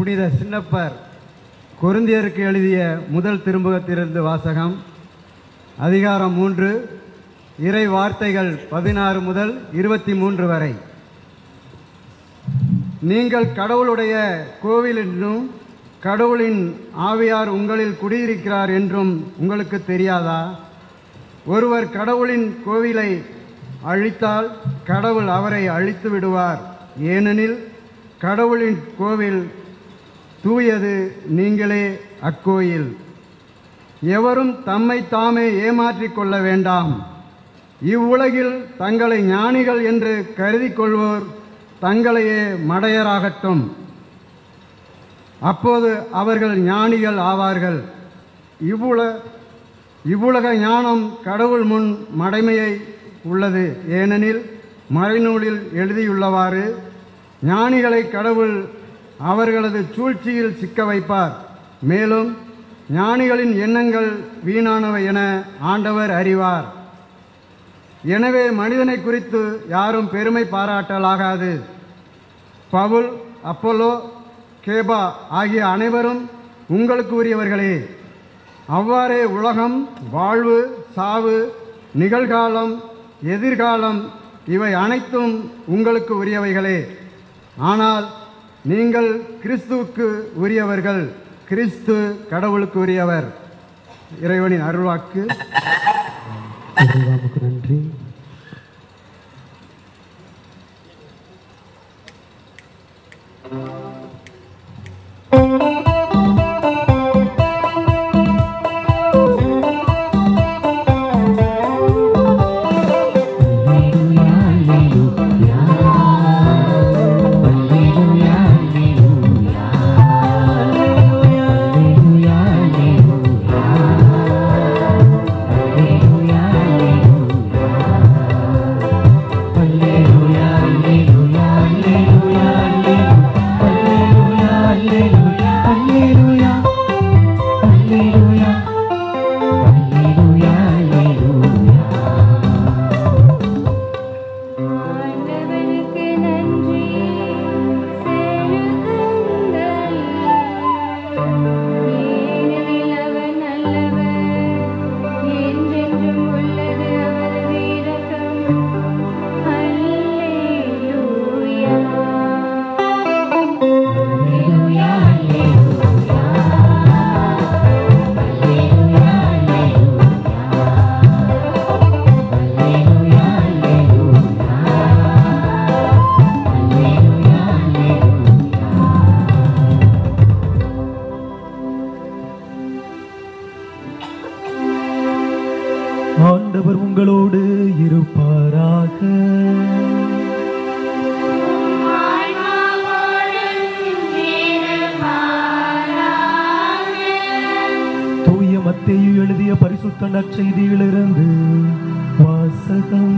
புனித சின்னப்பர் கொருந்தியருக்கு எழுதிய முதல் திருமுகத்திலிருந்து வாசகம் அதிகாரம் மூன்று இறை வார்த்தைகள் பதினாறு முதல் இருபத்தி மூன்று வரை நீங்கள் கடவுளுடைய கோவில் என்றும் கடவுளின் ஆவியார் உங்களில் குடியிருக்கிறார் என்றும் உங்களுக்கு தெரியாதா ஒருவர் கடவுளின் கோவிலை அழித்தால் கடவுள் அவரை அழித்து விடுவார் ஏனெனில் கடவுளின் கோவில் தூயது நீங்களே அக்கோயில் எவரும் தம்மை தாமே ஏமாற்றிக் கொள்ள வேண்டாம் இவ்வுலகில் தங்களை ஞானிகள் என்று கருதி கொள்வோர் தங்களையே மடையராகட்டும் அப்போது அவர்கள் ஞானிகள் ஆவார்கள் இவ்வுல இவ்வுலக ஞானம் கடவுள் முன் மடைமையை உள்ளது ஏனெனில் மறைநூலில் எழுதியுள்ளவாறு ஞானிகளை கடவுள் அவர்களது சூழ்ச்சியில் சிக்க வைப்பார் மேலும் ஞானிகளின் எண்ணங்கள் வீணானவை என ஆண்டவர் அறிவார் எனவே மனிதனை குறித்து யாரும் பெருமை பாராட்டலாகாது பவுல் அப்போலோ கேபா ஆகிய அனைவரும் உங்களுக்கு உரியவர்களே அவ்வாறே உலகம் வாழ்வு சாவு நிகழ்காலம் எதிர்காலம் இவை அனைத்தும் உங்களுக்கு உரியவைகளே ஆனால் நீங்கள் கிறிஸ்துவுக்கு உரியவர்கள் கிறிஸ்து கடவுளுக்கு உரியவர் இறைவனின் அருள்வாக்கு இறைவாவுக்கு நன்றி ஆண்டவருக்கு நன்றி செலுத்துங்கள் ஏனெனில் அவர் நல்லவர் என்றென்றும் உள்ளது அவரது இரக்கம் அல்லேலூயா அல்லேலூயா ஆண்டவர் உங்களோடு இருப்பாராக தூய மத்தேயு எழுதிய பரிசுத்த நற்செய்தியிலிருந்து வாசகம்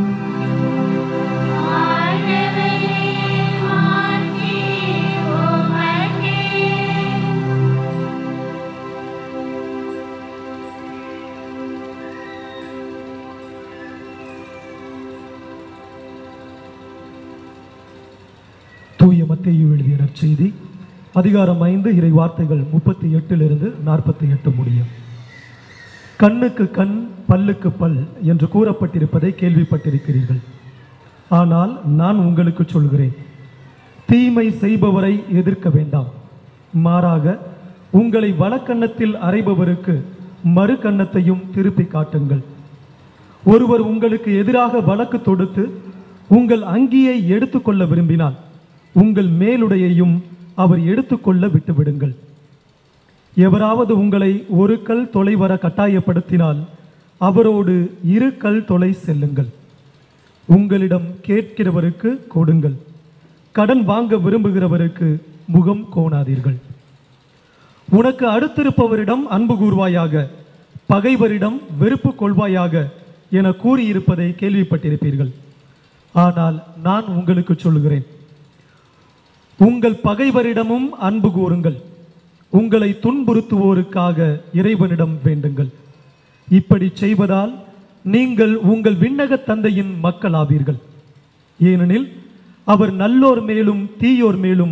தூய மத்தேயு எழுதிய நற்செய்தி அதிகாரம் ஐந்து இறை வார்த்தைகள் முப்பத்தி எட்டிலிருந்து நாற்பத்தி எட்டு முடியும் கண்ணுக்கு கண் பல்லுக்கு பல் என்று கூறப்பட்டிருப்பதை கேள்விப்பட்டிருக்கிறீர்கள் ஆனால் நான் உங்களுக்கு சொல்கிறேன் தீமை செய்பவரை எதிர்க்க வேண்டாம் மாறாக உங்களை வலக்கன்னத்தில் அறைபவருக்கு மறு கன்னத்தையும் திருப்பி காட்டுங்கள் ஒருவர் உங்களுக்கு எதிராக வழக்கு தொடுத்து உங்கள் அங்கியை எடுத்துக்கொள்ள விரும்பினால் உங்கள் மேலுடையையும் அவர் எடுத்துக்கொள்ள விட்டுவிடுங்கள் எவராவது உங்களை ஒரு கல் தொலை வர கட்டாயப்படுத்தினால் அவரோடு இரு கல் தொலை செல்லுங்கள் உங்களிடம் கேட்கிறவருக்கு கொடுங்கள் கடன் வாங்க விரும்புகிறவருக்கு முகம் கோணாதீர்கள் உனக்கு அடுத்திருப்பவரிடம் அன்பு கூர்வாயாக பகைவரிடம் வெறுப்பு கொள்வாயாக என கூறியிருப்பதை கேள்விப்பட்டிருப்பீர்கள் ஆனால் நான் உங்களுக்கு சொல்கிறேன் உங்கள் பகைவரிடமும் அன்பு கூறுங்கள் உங்களை துன்புறுத்துவோருக்காக இறைவனிடம் வேண்டுங்கள் இப்படி செய்வதால் நீங்கள் உங்கள் விண்ணக தந்தையின் மக்களாவீர்கள் ஏனெனில் அவர் நல்லோர் மேலும் தீயோர் மேலும்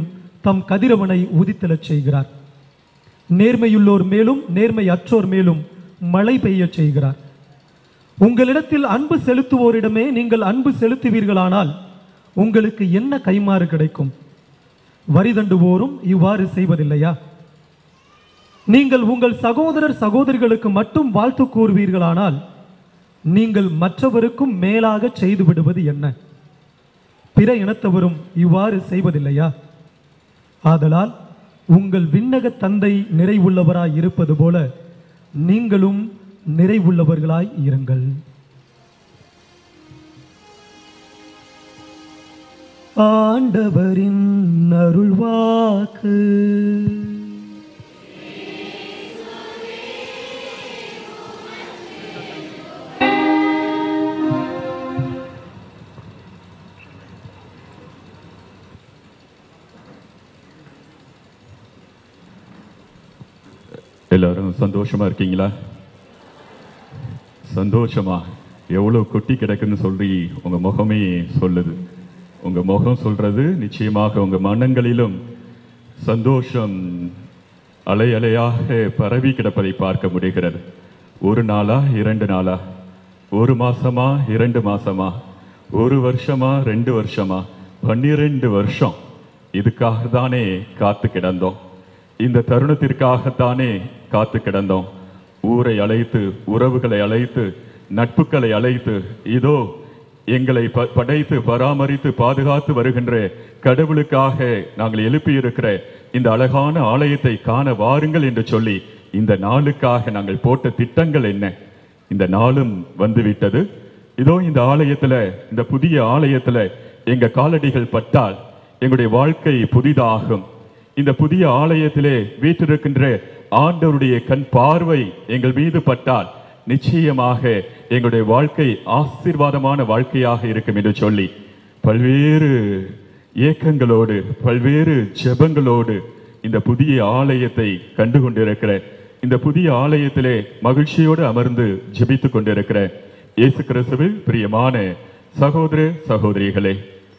தம் கதிரவனை உதித்தெழச் செய்கிறார் நேர்மையுள்ளோர் மேலும் நேர்மை அற்றோர் மேலும் மழை பெய்யச் செய்கிறார் உங்களிடத்தில் அன்பு செலுத்துவோரிடமே நீங்கள் அன்பு செலுத்துவீர்களானால் உங்களுக்கு என்ன கைமாறு கிடைக்கும் வரி தண்டுவோரும் இவ்வாறு செய்வதில்லையா நீங்கள் உங்கள் சகோதரர் சகோதரிகளுக்கு மட்டும் வாழ்த்து கூறுவீர்களானால் நீங்கள் மற்றவருக்கும் மேலாக செய்து விடுவது என்ன பிற இனத்தவரும் இவ்வாறு செய்வதில்லையா ஆதலால் உங்கள் விண்ணக தந்தை நிறைவுள்ளவராய் இருப்பது போல நீங்களும் நிறைவுள்ளவர்களாய் இருங்கள் ஆண்டவரின் அருள்வாக்கு எல்லாரும் சந்தோஷமா இருக்கீங்களா சந்தோஷமா எவ்வளவு கொட்டி கிடக்குன்னு சொல்லி உங்க முகமே சொல்லுது உங்க முகம் சொல்றது நிச்சயமாக உங்க மனங்களிலும் சந்தோஷம் அலை அலையாக பரவி கிடப்பதை பார்க்க முடிகிறது ஒரு நாளா இரண்டு நாளா ஒரு மாசமா இரண்டு மாசமா ஒரு வருஷமா ரெண்டு வருஷமா பன்னிரெண்டு வருஷம் இதுக்காக தானே காத்து கிடந்தோம் இந்த தருணத்திற்காகத்தானே காத்து கிடந்தோம் ஊரை அழைத்து உறவுகளை அழைத்து நட்புகளை அழைத்து இதோ எங்களை ப- படைத்து பராமரித்து பாதுகாத்து வருகின்ற கடவுளுக்காக நாங்கள் எழுப்பியிருக்கிற இந்த அழகான ஆலயத்தை காண வாருங்கள் என்று சொல்லி இந்த நாளுக்காக நாங்கள் போட்ட திட்டங்கள் என்ன இந்த நாளும் வந்துவிட்டது இதோ இந்த ஆலயத்துல இந்த புதிய ஆலயத்துல எங்க காலடிகள் பட்டால் எங்களுடைய வாழ்க்கை புதிதாகும் இந்த புதிய ஆலயத்திலே வீற்றிருக்கின்ற ஆண்டவருடைய கண் பார்வை எங்கள் மீது பட்டால் நிச்சயமாக எங்களுடைய வாழ்க்கை ஆசீர்வாதமான வாழ்க்கையாக இருக்கும் என்று சொல்லி பல்வேறு ஏக்கங்களோடு பல்வேறு ஜெபங்களோடு இந்த புதிய ஆலயத்தை கண்டு கொண்டிருக்கிற இந்த புதிய ஆலயத்திலே மகிழ்ச்சியோடு அமர்ந்து ஜெபித்துக் கொண்டிருக்கிற இயேசு கிறிஸ்துவில் பிரியமான சகோதர சகோதரிகளே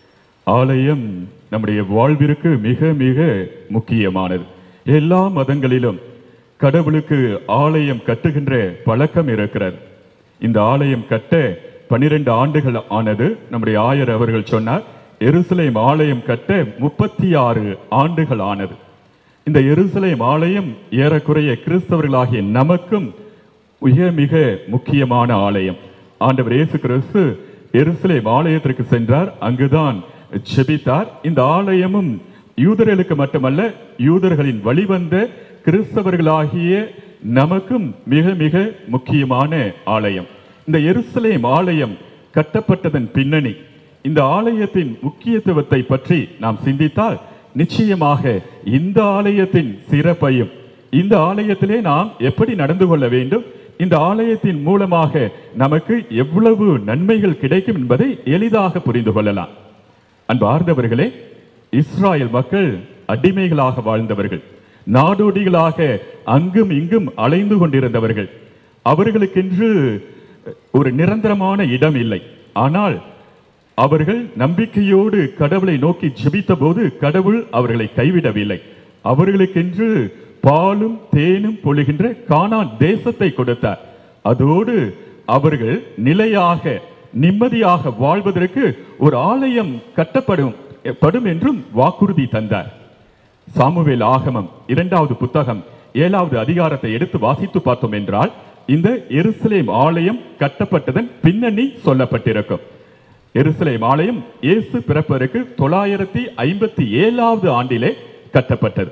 ஆலயம் நம்முடைய வாழ்விற்கு மிக மிக முக்கியமானது எல்லா மதங்களிலும் கடவுளுக்கு ஆலயம் கட்டுகின்ற பழக்கம் இருக்கிறது இந்த ஆலயம் கட்ட பனிரெண்டு ஆண்டுகள் ஆனது நம்முடைய ஆயர் அவர்கள் சொன்னார் எருசலேம் ஆலயம் கட்ட முப்பத்தி ஆறு ஆண்டுகள் ஆனது இந்த எருசலேம் ஆலயம் ஏறக்குறைய கிறிஸ்தவர்களாகிய நமக்கும் மிக மிக முக்கியமான ஆலயம் ஆண்டவர் இயேசு கிறிஸ்து எருசலேம் ஆலயத்திற்கு சென்றார் அங்குதான் ஜெபித்தார் இந்த ஆலயமும் யூதர்களுக்கு மட்டுமல்ல யூதர்களின் வழிவந்த கிறிஸ்தவர்களாகிய நமக்கும் மிக மிக முக்கியமான ஆலயம் இந்த எருசலேம் ஆலயம் கட்டப்பட்டதன் பின்னணி இந்த ஆலயத்தின் முக்கியத்துவத்தை பற்றி நாம் சிந்தித்தால் நிச்சயமாக இந்த ஆலயத்தின் சிறப்பையும் இந்த ஆலயத்திலே நாம் எப்படி நடந்து கொள்ள வேண்டும் இந்த ஆலயத்தின் மூலமாக நமக்கு எவ்வளவு நன்மைகள் கிடைக்கும் என்பதை எளிதாக புரிந்து கொள்ளலாம் அன்பார்ந்தவர்களே இஸ்ராயல் மக்கள் அடிமைகளாக வாழ்ந்தவர்கள் நாடோடிகளாக அங்கும் இங்கும் அலைந்து கொண்டிருந்தவர்கள் அவர்களுக்கென்று ஒரு நிரந்தரமான இடம் இல்லை ஆனால் அவர்கள் நம்பிக்கையோடு கடவுளை நோக்கி ஜெபித்த போது கடவுள் அவர்களை கைவிடவில்லை அவர்களுக்கென்று பாலும் தேனும் பொழிகின்ற கானான் தேசத்தை கொடுத்தார் அதோடு அவர்கள் நிலையாக நிம்மதியாக வாழ்வதற்கு ஒரு ஆலயம் கட்டப்படும் படும் என்றும் வாக்குறுதி தந்தார் சாமுவேல் ஆகமம் இரண்டாவது புத்தகம் ஏழாவது அதிகாரத்தை எடுத்து வாசித்து பார்த்தோம் என்றால் இந்த எருசலேம் ஆலயம் கட்டப்பட்டதன் பின்னணி சொல்லப்பட்டிருக்கும் எருசலேம் ஆலயம் இயேசு பிறப்பதற்கு தொள்ளாயிரத்தி ஐம்பத்தி ஏழாவது ஆண்டிலே கட்டப்பட்டது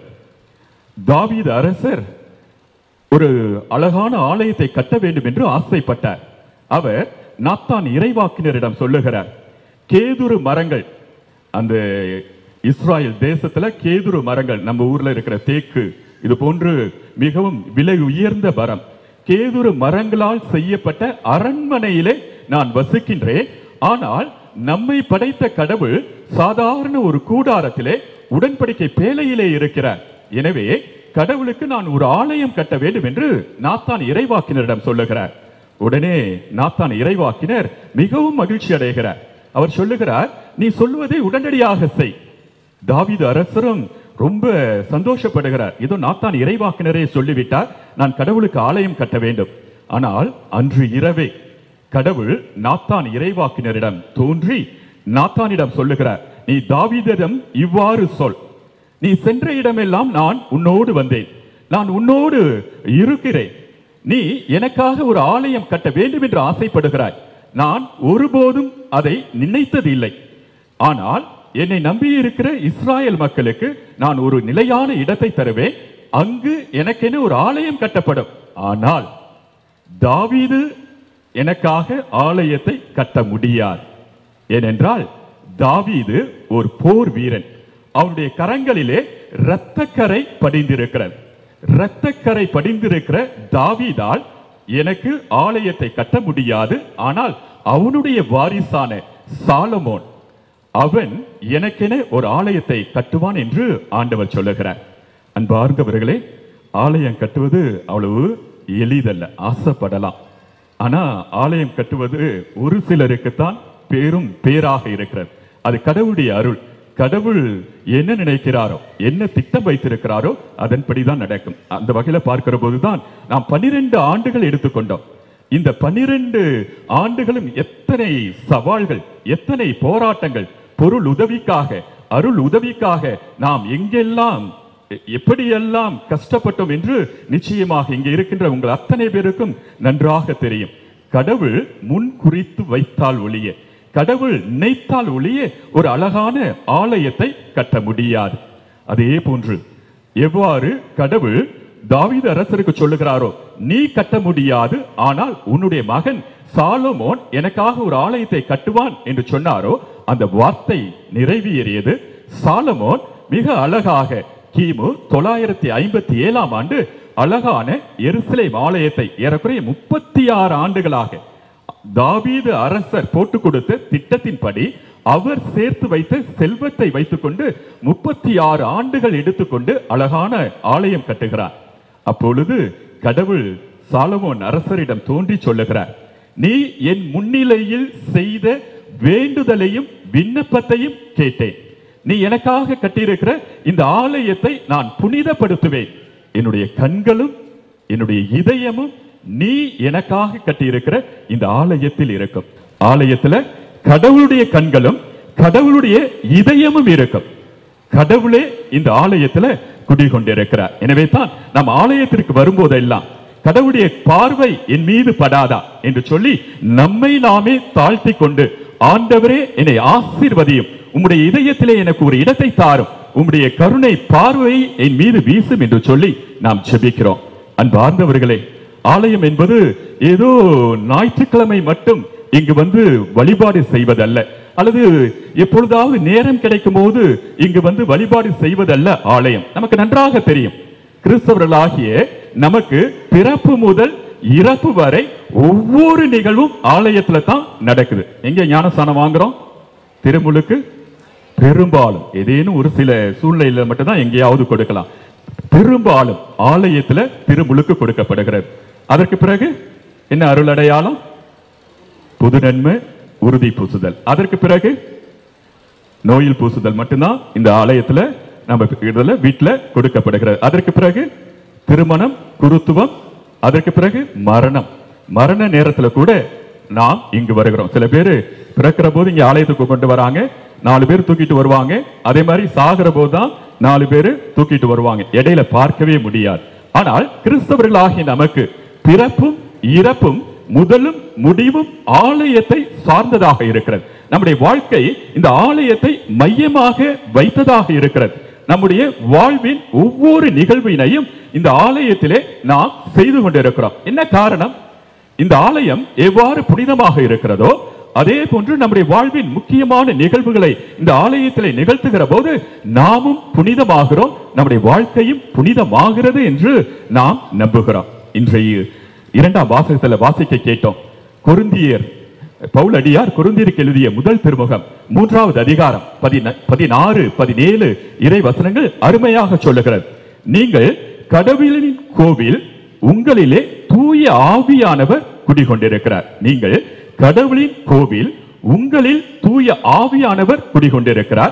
தாவீது அரசர் ஒரு அழகான ஆலயத்தை கட்ட வேண்டும் என்று ஆசைப்பட்டார் அவர் நாத்தான் இறைவாக்கினரிடம் சொல்லுகிறார் கேதுரு மரங்கள் அந்த இஸ்ராயல் தேசத்துல கேதுரு மரங்கள் நம்ம ஊர்ல இருக்கிற தேக்கு இது போன்று மிகவும் விலை உயர்ந்த மரம் கேதுரு மரங்களால் செய்யப்பட்ட அரண்மனையிலே நான் வசிக்கின்றேன் ஆனால் நம்மை படைத்த கடவுள் சாதாரண ஒரு கூடாரத்திலே உடன்படிக்கை பேழையிலே இருக்கிறார் எனவே கடவுளுக்கு நான் ஒரு ஆலயம் கட்ட வேண்டும் என்று நாத்தான் இறைவாக்கினரிடம் சொல்லுகிறார் உடனே நாத்தான் இறைவாக்கினர் மிகவும் மகிழ்ச்சி அடைகிறார் அவர் சொல்லுகிறார் நீ சொல்லுவதை உடனடியாக செய் தாவீது அரசரும் ரொம்ப சந்தோஷப்படுகிறார் ஏதோ நாத்தான் இறைவாக்கினரே சொல்லிவிட்டார் நான் கடவுளுக்கு ஆலயம் கட்ட வேண்டும் ஆனால் அன்று இரவே கடவுள் நாத்தான் இறைவாக்கினரிடம் தோன்றி நாத்தானிடம் சொல்லுகிறார் நீ தாவீதிடம் இவ்வாறு சொல் நீ சென்ற இடமெல்லாம் நான் உன்னோடு வந்தேன் நான் உன்னோடு இருக்கிறேன் நீ எனக்காக ஒரு ஆலயம் கட்ட வேண்டும் என்று ஆசைப்படுகிறாய் நான் ஒருபோதும் அதை நினைத்ததில்லை ஆனால் என்னை நம்பியிருக்கிற இஸ்ராயல் மக்களுக்கு நான் ஒரு நிலையான இடத்தை தருவேன் அங்கு எனக்கென ஒரு ஆலயம் கட்டப்படும் ஆனால் தாவீது எனக்காக ஆலயத்தை கட்ட முடியாது ஏனென்றால் தாவீது ஒரு போர் வீரன் அவனுடைய கரங்களிலே இரத்தக்கரை படிந்திருக்கிறது இரத்தக்கரை படிந்திருக்கிற தாவீதால் எனக்கு ஆலயத்தை கட்ட முடியாது ஆனால் அவனுடைய வாரிசான சாலமோன் அவன் எனக்கென ஒரு ஆலயத்தை கட்டுவான் என்று ஆண்டவர் சொல்லுகிறார் அன்பார்ந்தவர்களே ஆலயம் கட்டுவது அவ்வளவு எளிதல்ல ஆசைப்படலாம் ஆனா ஆலயம் கட்டுவது ஒரு சிலருக்குத்தான் பேரும் பேராக இருக்கிறது அது கடவுளுடைய அருள் கடவுள் என்ன நினைக்கிறாரோ என்ன திட்டம் வைத்திருக்கிறாரோ அதன்படிதான் நடக்கும் அந்த வகையில பார்க்கிற போதுதான் நாம் பன்னிரண்டு ஆண்டுகள் எடுத்துக்கொண்டோம் இந்த பன்னிரண்டு ஆண்டுகளும் எத்தனை சவால்கள் எத்தனை போராட்டங்கள் பொருள் உதவிக்காக அருள் உதவிக்காக நாம் எங்கெல்லாம் எ- எப்படியெல்லாம் கஷ்டப்பட்டோம் என்று நிச்சயமாக இங்கே இருக்கின்ற உங்கள் அத்தனை பேருக்கும் நன்றாக தெரியும் கடவுள் முன் குறித்து வைத்தால் ஒழிய கடவுள் நினைத்தால் ஒழிய ஒரு அழகான ஆலயத்தை கட்ட முடியாது அதே போன்று எவ்வாறு கடவுள் தாவீது அரசருக்கு சொல்லுகிறாரோ நீ கட்ட முடியாது ஆனால் உன்னுடைய மகன் சாலமோன் எனக்காக ஒரு ஆலயத்தை கட்டுவான் என்று சொன்னாரோ அந்த வார்த்தை நிறைவேறியது சாலமோன் மிக அழகாக கிமு தொள்ளாயிரத்தி ஐம்பத்தி ஏழாம் ஆண்டு அழகான எருசலேம் ஆலயத்தை ஏறக்குறைய முப்பத்தி ஆறு ஆண்டுகளாக தாவீது அரசர் போட்டு கொடுத்த திட்டத்தின்படி அவர் சேர்த்து வைத்த செல்வத்தை வைத்துக்கொண்டு முப்பத்தி ஆறு ஆண்டுகள் எடுத்துக்கொண்டு அழகான ஆலயம் கட்டுகிறார் அப்பொழுது கடவுள் சாலமோன் அரசரிடம் தோன்றி சொல்லுகிறார் நீ என் முன்னிலையில் செய்த வேண்டுதலையும் விண்ணப்பத்தையும் கேட்டேன் நீ எனக்காக கட்டியிருக்கிற இந்த ஆலயத்தை நான் புனிதப்படுத்துவேன் என்னுடைய கண்களும் என்னுடைய இதயமும் நீ எனக்காக கட்டியிருக்கிற இந்த ஆலயத்தில் இருக்கும் ஆலயத்துல கடவுளுடைய கண்களும் கடவுளுடைய இதயமும் இருக்கும் கடவுளே இந்த ஆலயத்துல குடிகொண்டிருக்கிறார் எனவே தான் நம் ஆலயத்திற்கு வரும்போதெல்லாம் கடவுளுடைய பார்வை என் மீது படாதா என்று சொல்லி நம்மை நாமே தாழ்த்தி கொண்டு ஆண்டவரே என்னை ஆசீர்வதியும் உம்முடைய இதயத்திலே எனக்கு ஒரு இடத்தை தாரும் உம்முடைய கருணை பார்வை என் மீது வீசும் என்று சொல்லி நாம் ஜெபிக்கிறோம் அன்பார்ந்தவர்களே ஆலயம் என்பது ஏதோ ஞாயிற்றுக்கிழமை மட்டும் இங்கு வந்து வழிபாடு செய்வதல்ல அல்லது எப்பொழுதாவது நேரம் கிடைக்கும் போது இங்கு வந்து வழிபாடு செய்வதல்ல ஆலயம் நமக்கு நன்றாக தெரியும் கிறிஸ்தவர்களாகிய நமக்கு பிறப்பு முதல் இறப்பு வரை ஒவ்வொரு நிகழ்வும் ஆலயத்துல தான் நடக்குது எங்க ஞானஸ்தானம் வாங்குறோம் திருமுழுக்கு பெரும்பாலும் ஏதேனும் ஒரு சில சூழ்நிலையில மட்டும்தான் எங்கேயாவது கொடுக்கலாம் பெரும்பாலும் ஆலயத்துல திருமுழுக்கு கொடுக்கப்படுகிறது அதற்கு பிறகு என்ன அருள் அடையாளம் புது நன்மை உறுதி பூசுதல் அதற்கு பிறகு நோயில் பூசுதல் மட்டும்தான் இந்த ஆலயத்துல நம்ம இதுல வீட்டுல கொடுக்கப்படுகிறது அதற்கு பிறகு திருமணம் குருத்துவம் அதற்கு பிறகு மரணம் மரண நேரத்துல கூட நாம் இங்கு வருகிறோம் சில பேர் பிறக்கிற போது இங்க ஆலயத்துக்கு கொண்டு வராங்க நாலு பேர் தூக்கிட்டு வருவாங்க அதே மாதிரி சாகிற போது தான் நாலு பேர் தூக்கிட்டு வருவாங்க இடையில பார்க்கவே முடியாது ஆனால் கிறிஸ்தவர்களாகிய நமக்கு பிறப்பும் இறப்பும் முதலும் முடிவும் ஆலயத்தை சார்ந்ததாக இருக்கிறது நம்முடைய வாழ்க்கை இந்த ஆலயத்தை மையமாக வைத்ததாக இருக்கிறது நம்முடைய வாழ்வின் ஒவ்வொரு நிகழ்வினையும் இந்த ஆலயத்திலே நாம் செய்து கொண்டிருக்கிறோம் என்ன காரணம் இந்த ஆலயம் எவ்வாறு புனிதமாக இருக்கிறதோ அதே போன்று நம்முடைய வாழ்வின் முக்கியமான நிகழ்வுகளை இந்த ஆலயத்திலே நிகழ்த்துகிற போது நாமும் புனிதமாகிறோம் நம்முடைய வாழ்க்கையும் புனிதமாகிறது என்று நாம் நம்புகிறோம் இன்றைய இரண்டாம் வாசகத்துல வாசிக்க கேட்டோம் கொருந்தியர் பவுல் அடியார் கொருந்தியருக்கு எழுதிய முதல் திருமுகம் மூன்றாவது அதிகாரம் பதின- பதினாறு பதினேழு இறை வசனங்கள் அருமையாக சொல்லுகிறது நீங்கள் கடவுளின் கோவில் உங்களிலே தூய ஆவியானவர் குடிகொண்டிருக்கிறார் நீங்கள் கடவுளின் கோவில் உங்களில் தூய ஆவியானவர் குடிகொண்டிருக்கிறார்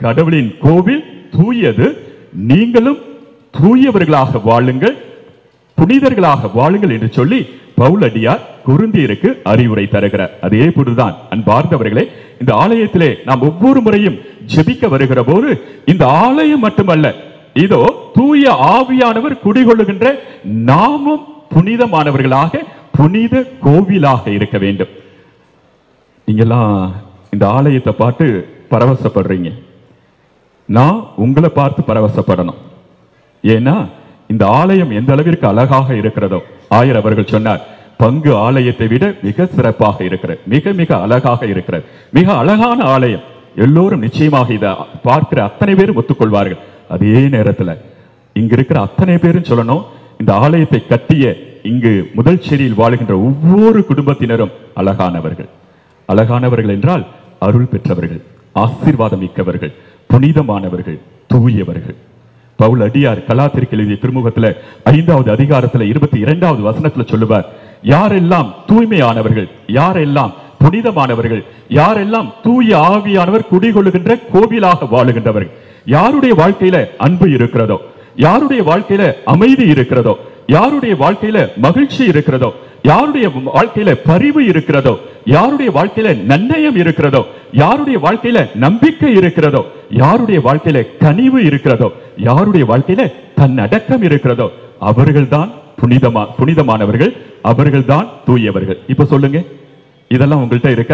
கடவுளின் கோவில் தூயது நீங்களும் தூயவர்களாக வாழுங்கள் புனிதர்களாக வாழுங்கள் என்று சொல்லி பவுலடியார் குருந்தியருக்கு அறிவுரை தருகிறார் அதே போதுதான் அன்பார்ந்தவர்களே இந்த ஆலயத்திலே நாம் ஒவ்வொரு முறையும் ஜெபிக்க வருகிற போது இந்த ஆலயம் மட்டுமல்ல இதோ தூய ஆவியானவர் குடிகொள்ளுகின்ற நாமும் புனிதமானவர்களாக புனித கோவிலாக இருக்க வேண்டும் நீங்கெல்லாம் இந்த ஆலயத்தை பார்த்து பரவசப்படுறீங்க நான் உங்களை பார்த்து பரவசப்படணும் ஏன்னா இந்த ஆலயம் எந்த அளவிற்கு அழகாக இருக்கிறதோ ஆயர் அவர்கள் சொன்னார் பங்கு ஆலயத்தை விட மிக சிறப்பாக இருக்கிறது மிக மிக அழகாக இருக்கிறது மிக அழகான ஆலயம் எல்லோரும் நிச்சயமாக இதை பார்க்கிற அத்தனை பேரும் ஒத்துக்கொள்வார்கள் அதே நேரத்துல இங்க இருக்கிற அத்தனை பேரும் சொல்லணும் இந்த ஆலயத்தை கட்டிய இங்கு முதல் சேரியில் வாழுகின்ற ஒவ்வொரு குடும்பத்தினரும் அழகானவர்கள் அழகானவர்கள் என்றால் அருள் பெற்றவர்கள் ஆசீர்வாதம் மிக்கவர்கள் புனிதமானவர்கள் தூயவர்கள் பவுல் அடியார் கலாத்திற்கு எழுதிய திருமுகத்துல ஐந்தாவது அதிகாரத்துல இருபத்தி இரண்டாவது வசனத்துல சொல்லுவார் யாரெல்லாம் தூய்மையானவர்கள் யாரெல்லாம் புனிதமானவர்கள் யாரெல்லாம் தூய ஆவியானவர் குடிகொள்ளுகின்ற கோவிலாக வாழுகின்றவர்கள் யாருடைய வாழ்க்கையில அன்பு இருக்கிறதோ யாருடைய வாழ்க்கையில அமைதி இருக்கிறதோ யாருடைய வாழ்க்கையில மகிழ்ச்சி இருக்கிறதோ யாருடைய வாழ்க்கையில பரிவு இருக்கிறதோ யாருடைய வாழ்க்கையில நன்னயம் இருக்கிறதோ யாருடைய வாழ்க்கையில நம்பிக்கை இருக்கிறதோ யாருடைய வாழ்க்கையில கனிவு இருக்கிறதோ யாருடைய வாழ்க்கையில தன்னடக்கம் இருக்கிறதோ அவர்கள்தான் புனிதமா புனிதமானவர்கள் அவர்கள்தான் தூயவர்கள் இப்ப சொல்லுங்க இதெல்லாம் உங்கள்கிட்ட இருக்கா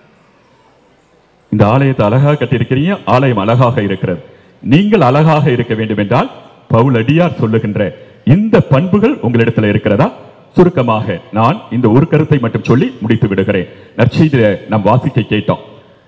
இந்த ஆலயத்தை அழகாக கட்டியிருக்கிறீங்க ஆலயம் அழகாக இருக்கிறது நீங்கள் அழகாக இருக்க வேண்டும் என்றால் பவுல் அடியார் சொல்லுகின்ற இந்த பண்புகள் உங்களிடத்துல இருக்கிறதா சுருக்கமாக நான் இந்த ஒரு கருத்தை மட்டும் சொல்லி முடித்து விடுகிறேன் நற்செய்தியில நாம் வாசிக்க கேட்டோம்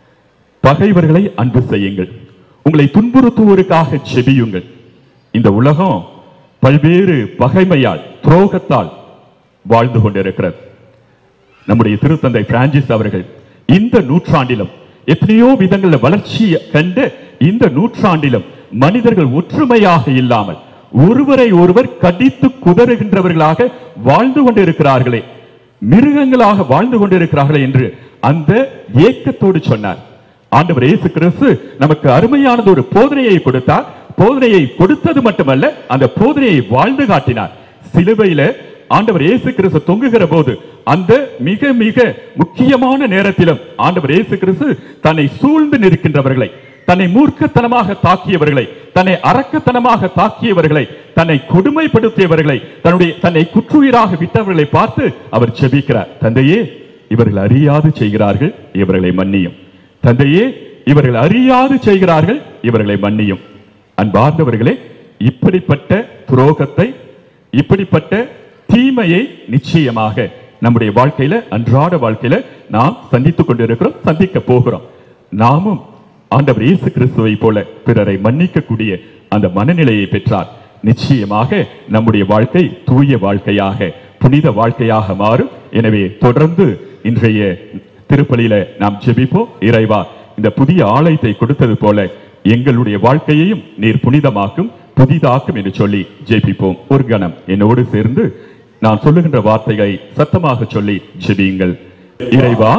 பகைவர்களை அன்பு செய்யுங்கள் உங்களை துன்புறுத்துவோருக்காக செபியுங்கள் இந்த உலகம் பல்வேறு பகைமையால் துரோகத்தால் வாழ்ந்து கொண்டிருக்கிறது நம்முடைய திருத்தந்தை பிரான்சிஸ் அவர்கள் இந்த நூற்றாண்டிலும் எத்தனையோ விதங்கள்ல வளர்ச்சியை கண்ட இந்த நூற்றாண்டிலும் மனிதர்கள் ஒற்றுமையாக இல்லாமல் ஒருவரை ஒருவர் கடித்து குதறுகின்றவர்களாக வாழ்ந்து கொண்டிருக்கிறார்களே மிருகங்களாக வாழ்ந்து கொண்டிருக்கிறார்களே என்று அந்த ஏக்கத்தோடு சொன்னார் ஆண்டவர் இயேசு கிறிஸ்து நமக்கு அருமையானது ஒரு போதனையை கொடுத்தார் போதனையை கொடுத்தது மட்டுமல்ல அந்த போதனையை வாழ்ந்து காட்டினார் சிலுவையில ஆண்டவர் இயேசு கிறிஸ்து தொங்குகிற போது அந்த மிக மிக முக்கியமான நேரத்திலும் ஆண்டவர் இயேசு கிறிஸ்து தன்னை சூழ்ந்து நிற்கின்றவர்களை தன்னை மூர்க்கத்தனமாக தாக்கியவர்களை தன்னை அரக்கத்தனமாக தாக்கியவர்களை தன்னை கொடுமைப்படுத்தியவர்களை தன்னுடைய தன்னை குற்றுயிராக விட்டவர்களை பார்த்து அவர் செபிக்கிறார் தந்தையே இவர்கள் அறியாது செய்கிறார்கள் இவர்களை மன்னியும் தந்தையே இவர்கள் அறியாது செய்கிறார்கள் இவர்களை மன்னியும் அன்பார்ந்தவர்களே இப்படிப்பட்ட துரோகத்தை இப்படிப்பட்ட தீமையை நிச்சயமாக நம்முடைய வாழ்க்கையில அன்றாட வாழ்க்கையில நாம் சந்தித்துக் கொண்டிருக்கிறோம் சந்திக்க போகிறோம் நாமும் ஆண்டவர் இயேசு கிறிஸ்துவை போல பிறரை மன்னிக்கக்கூடிய அந்த மனநிலையை பெற்றார் நிச்சயமாக நம்முடைய வாழ்க்கை தூய வாழ்க்கையாக புனித வாழ்க்கையாக மாறும் எனவே தொடர்ந்து இன்றைய திருப்பலியில நாம் ஜெபிப்போம் இறைவா இந்த புதிய ஆலயத்தை கொடுத்தது போல எங்களுடைய வாழ்க்கையையும் நீர் புனிதமாக்கும் புதிதாக்கும் என்று சொல்லி ஜெபிப்போம் ஒரு கணம் என்னோடு சேர்ந்து நான் சொல்லுகின்ற வார்த்தைகளை சத்தமாக சொல்லி ஜெபியுங்கள் இறைவா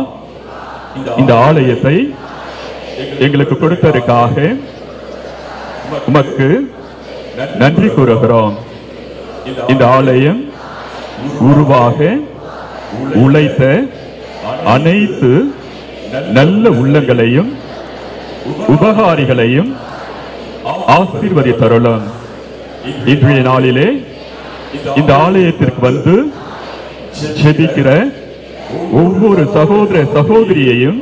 இந்த ஆலயத்தை எங்களுக்கு கொடுத்ததற்காக உமக்கு நன்றி கூறுகிறோம் இந்த ஆலயம் உருவாக உழைத்த அனைத்து நல்ல உள்ளங்களையும் உபகாரிகளையும் ஆசீர்வதித்தருளும் இன்றைய நாளிலே இந்த ஆலயத்திற்கு வந்து ஜெபிக்கிற ஒவ்வொரு சகோதர சகோதரியையும்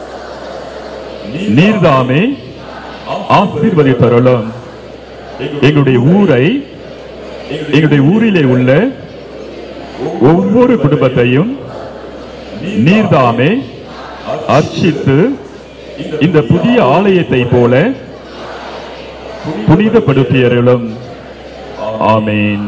நீர்தாமே ஆசீர்வதித்தருளும் எங்களுடைய ஊரை எங்களுடைய ஊரிலே உள்ள ஒவ்வொரு குடும்பத்தையும் நீர்தாமே அர்ச்சித்து இந்த புதிய ஆலயத்தை போல புனிதப்படுத்தியருளும் ஆமேன்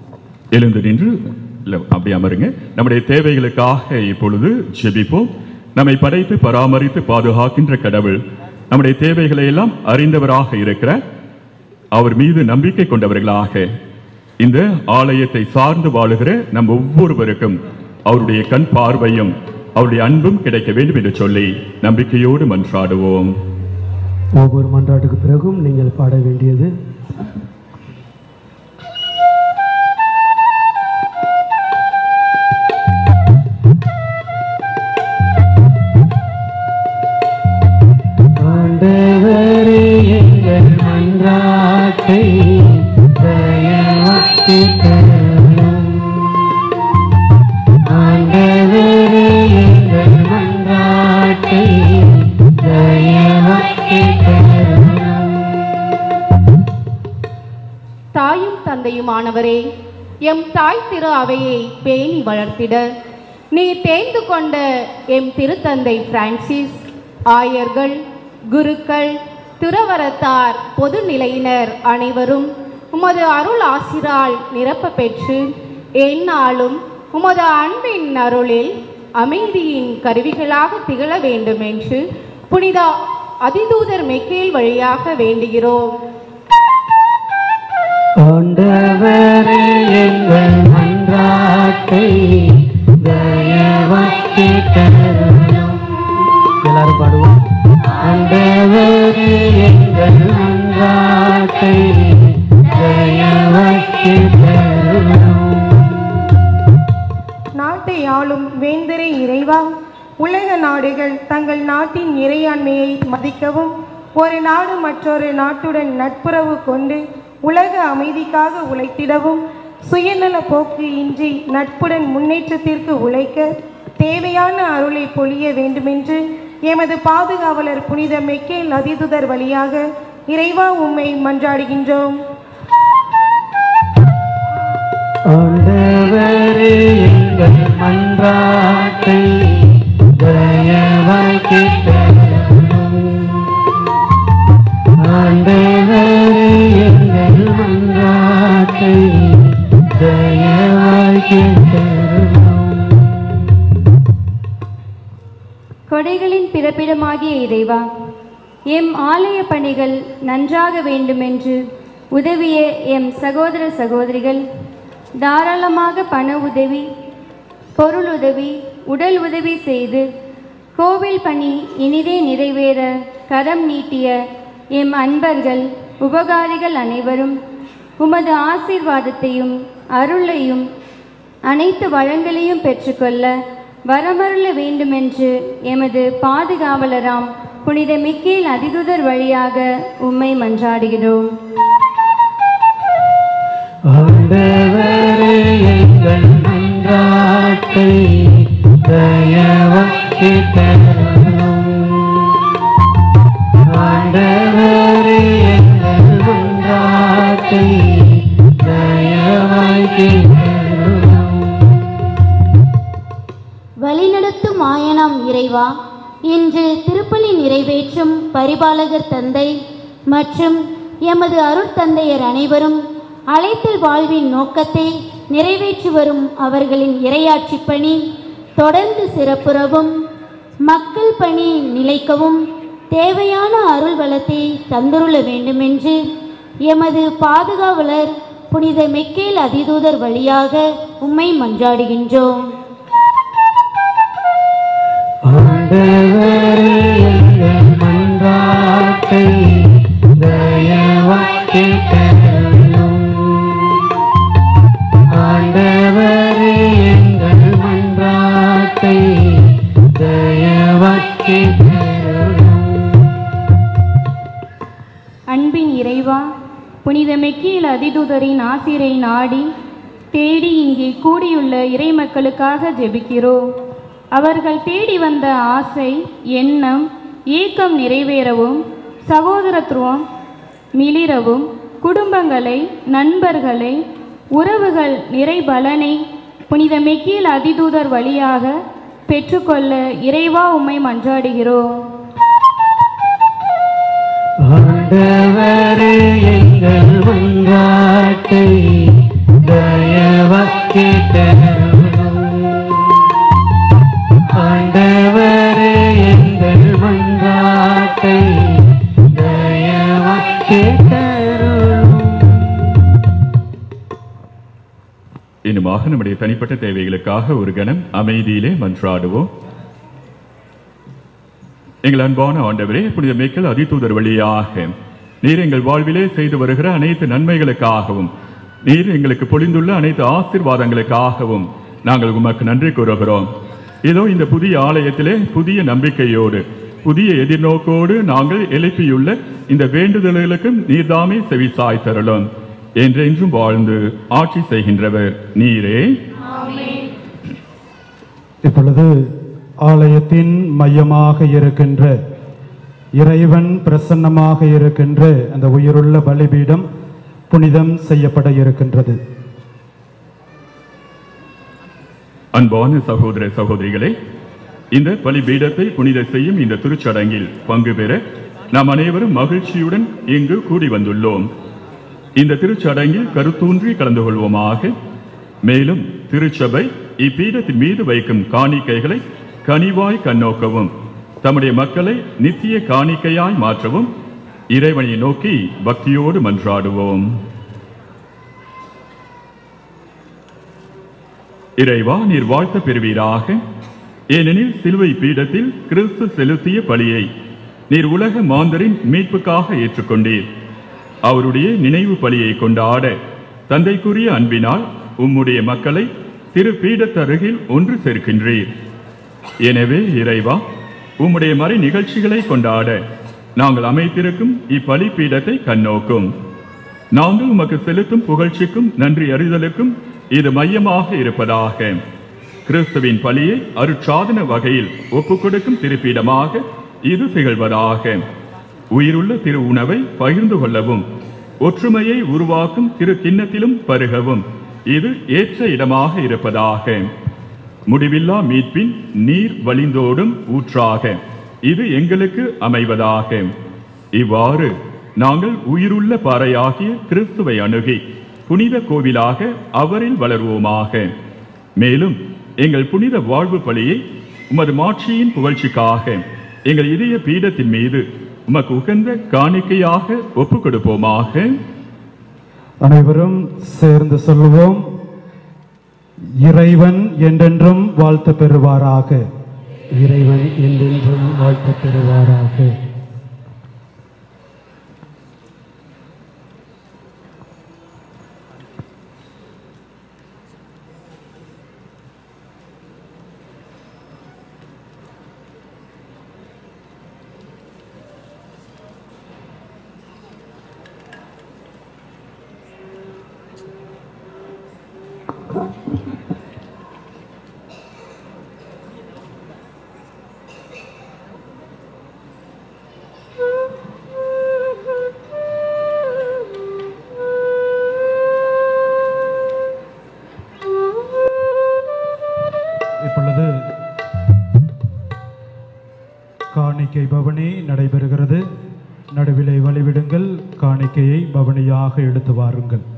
எழுந்து நின்று இல்ல, அப்படி அமருங்க நம்முடைய தேவைகளுக்காக இப்பொழுது ஜெபிப்போம் நம்மை படைத்து பராமரித்து பாதுகாக்கின்ற கடவுள் நம்முடைய தேவைகளை எல்லாம் அறிந்தவராக இருக்கிற அவர் மீது நம்பிக்கை கொண்டவர்களாக இந்த ஆலயத்தை சார்ந்து வாழுகிற நம் ஒவ்வொருவருக்கும் அவருடைய கண் பார்வையும் அவருடைய அன்பும் கிடைக்க வேண்டும் என்று சொல்லி நம்பிக்கையோடு மன்றாடுவோம் ஒவ்வொரு மன்றாட்டுக்கு பிறகும் நீங்கள் பாட வேண்டியது ஆண்டவரே எங்கள் மன்றாட்டை தயவாக்கி தரும் ஆண்டவரே எங்கள் மன்றாட்டை தயவாக்கி தரும் தாயும் தந்தையுமானவரே எம் தாய் திரு அவையை பேணி வளர்த்திட நீ தேர்ந்து கொண்ட எம் திருத்தந்தை பிரான்சிஸ் ஆயர்கள் குருக்கள் துறவரத்தார் பொதுநிலையினர் அனைவரும் உமது அருள் ஆசிரால் நிரப்ப பெற்று எந்நாளும் உமது அன்பின் அருளில் அமைதியின் கருவிகளாக திகழ வேண்டும் என்று புனித அதிதூதர் மெக்கேல் வழியாக வேண்டுகிறோம் ஆண்டவரே எங்கள் மன்றாட்டை தயவாக்கி தரும் எல்லாரும் பாடுவோம் ஆண்டவரே எங்கள் மன்றாட்டை தயவாக்கி தரும் நாட்டை ஆளும் வேந்தரை இறைவா உலக நாடுகள் தங்கள் நாட்டின் இறையாண்மையை மதிக்கவும் ஒரு நாடு மற்றொரு நாட்டுடன் நட்புறவு கொண்டு உலக அமைதிக்காக உழைத்திடவும் சுயநல போக்கு இன்றி நட்புடன் முன்னேற்றத்திற்கு உழைக்க தேவையான அருளை பொழிய வேண்டுமென்று எமது பாதுகாவலர் புனித மெக்கேல் அதிதுதர் வழியாக இறைவா உம்மை மன்றாடுகின்றோம் ஆண்டவரே எங்கள் மன்றாட்டை தயவாக்கி தரும் ஆண்டவரே எங்கள் மன்றாட்டை தயவாக்கி தரும் கொடைகளின் பிறப்பிடமாகிய இறைவா எம் ஆலய பணிகள் நன்றாக வேண்டுமென்று உதவிய எம் சகோதர சகோதரிகள் தாராளமாக பண உதவி பொருள் உதவி உடல் உதவி செய்து கோவில் பணி இனிதே நிறைவேற கரம் நீட்டிய எம் அன்பர்கள் உபகாரிகள் அனைவரும் உமது ஆசீர்வாதத்தையும் அருளையும் அனைத்து வளங்களையும் பெற்றுக்கொள்ள வரமருள வேண்டுமென்று எமது பாதுகாவலராம் புனித மிக்கேல் அதிதுதர் வழியாக உம்மை மன்றாடுகிறோம் ஆண்டவரே எங்கள் மன்றாட்டை தயவாக்கி தரும் ஆண்டவரே எங்கள் மன்றாட்டை தயவாக்கி தரும் வழிநடத்தும் ஆயனாம் இறைவா இன்று திருப்பலி நிறைவேற்றும் பரிபாலகர் தந்தை மற்றும் எமது அருட்தந்தையர் அனைவரும் அழைத்தல் வாழ்வின் நோக்கத்தை நிறைவேற்றி வரும் அவர்களின் இரையாட்சி பணி தொடர்ந்து சிறப்புறவும் மக்கள் பணி நிலைக்கவும் தேவையான அருள் வளத்தை தந்துருள வேண்டுமென்று எமது பாதுகாவலர் புனித மெக்கேல் அதிதூதர் வழியாக உம்மை மன்றாடுகின்றோம் ஆண்டவரே எங்கள் மன்றாட்டை தயவாக்கி தரும் ஆண்டவரே எங்கள் மன்றாட்டை தயவாக்கி தரும் அன்பின் இறைவா புனித மெக்கீல் அதிதூதரின் ஆசிரை நாடி தேடி இங்கே கூடியுள்ள இறை மக்களுக்காக ஜெபிக்கிறோம் அவர்கள் தேடி வந்த ஆசை எண்ணம் ஏக்கம் நிறைவேறவும் சகோதரத்துவம் மிளிரவும் குடும்பங்களை நண்பர்களை உறவுகள் நிறைபலனை புனித மெக்கீல் அதிதூதர் வழியாக பெற்றுக்கொள்ள இறைவா உம்மை மன்றாடுகிறோம் ஆண்டவரே எங்கள் மன்றாட்டை தயவாக்கி தரும் ஆண்டவரே நிமித்தமாக நம்முடைய தனிப்பட்ட தேவைகளுக்காக ஒரு கணம் அமைதியிலே மன்றாடுவோம் எங்கள் அன்பான ஆண்டவரே புனித மேய்க்கல் அதிதூதர் வழியாக நீர் எங்கள் வாழ்விலே செய்து வருகிற அனைத்து நன்மைகளுக்காகவும் நீர் எங்களுக்கு பொழிந்துள்ள அனைத்து ஆசீர்வாதங்களுக்காகவும் நாங்கள் உமக்கு நன்றி கூறுகிறோம் இதோ இந்த புதிய ஆலயத்திலே புதிய நம்பிக்கையோடு புதிய எதிர்நோக்கோடு நாங்கள் எழுப்பியுள்ள இந்த வேண்டுதல்களுக்கும் நீர்தாமே செவிசாய் தரலும் என்றென்றும் வாழ்ந்து ஆட்சி செய்கின்றவர் நீரே இப்பொழுது ஆலயத்தின் மையமாக இருக்கின்ற இறைவன் பிரசன்னமாக இருக்கின்ற அந்த உயிருள்ள பலிபீடம் புனிதம் செய்யப்பட இருக்கின்றது அன்பான சகோதர சகோதரிகளே இந்த பலிபீடத்தை புனித செய்யும் இந்த திருச்சடங்கில் பங்கு பெற நாம் அனைவரும் மகிழ்ச்சியுடன் இங்கு கூடி வந்துள்ளோம் இந்த திருச்சடங்கில் கருத்தூன்றி கலந்து கொள்வோமாக மேலும் திருச்சபை இப்பீடத்தின் மீது வைக்கும் காணிக்கைகளை கனிவாய் கண்ணோக்கவும் தம்முடைய மக்களை நித்திய காணிக்கையாய் மாற்றவும் இறைவனை நோக்கி பக்தியோடு மன்றாடுவோம் இறைவா நீர் வாழ்த்த பெறுவீராக ஏனெனில் சிலுவை பீடத்தில் கிறிஸ்து செலுத்திய பலியை நீர் உலக மாந்தரின் மீட்புக்காக ஏற்றுக்கொண்டீர் அவருடைய நினைவு பலியை கொண்டாட தந்தைக்குரிய அன்பினால் உம்முடைய மக்களை திரு பீடத்தருகில் ஒன்று சேர்க்கின்றீர் எனவே இறைவா உம்முடைய மறை நிகழ்ச்சிகளை கொண்டாட நாங்கள் அமைத்திருக்கும் இப்பலி பீடத்தை கண்ணோக்கும் நாங்கள் உமக்கு செலுத்தும் புகழ்ச்சிக்கும் நன்றி அறிதலுக்கும் இது மையமாக இருப்பதாக கிறிஸ்துவின் பலியை அருட்சாதன வகையில் ஒப்புக் கொடுக்கும் திருப்பீடமாக இது திகழ்வதாக உயிருள்ள திரு உணவை பகிர்ந்து கொள்ளவும் ஒற்றுமையை உருவாக்கும் திரு கிண்ணத்திலும் பருகவும் இது ஏற்ற இடமாக இருப்பதாக முடிவில்லா மீட்பின் நீர் வழிந்தோடும் ஊற்றாக இது எங்களுக்கு அமைவதாக இவ்வாறு நாங்கள் உயிருள்ள பாறையாகிய கிறிஸ்துவை அணுகி புனித கோவிலாக அவரில் வளர்வோமாக மேலும் எங்கள் புனித வாழ்வு பலியை உமது மாட்சியின் புகழ்ச்சிக்காக எங்கள் இதய பீடத்தின் மீது உமக்கு உகந்த காணிக்கையாக ஒப்புக் கொடுப்போமாக அனைவரும் சேர்ந்து சொல்லுவோம் இறைவன் என்றென்றும் வாழ்த்து பெறுவாராக இறைவன் என்றென்றும் வாழ்த்து பெறுவாராக இப்பொழுது காணிக்கை பவனி நடைபெறுகிறது நடுவிலே வழிவிடுங்கள் காணிக்கையை பவனியாக எடுத்து வாருங்கள்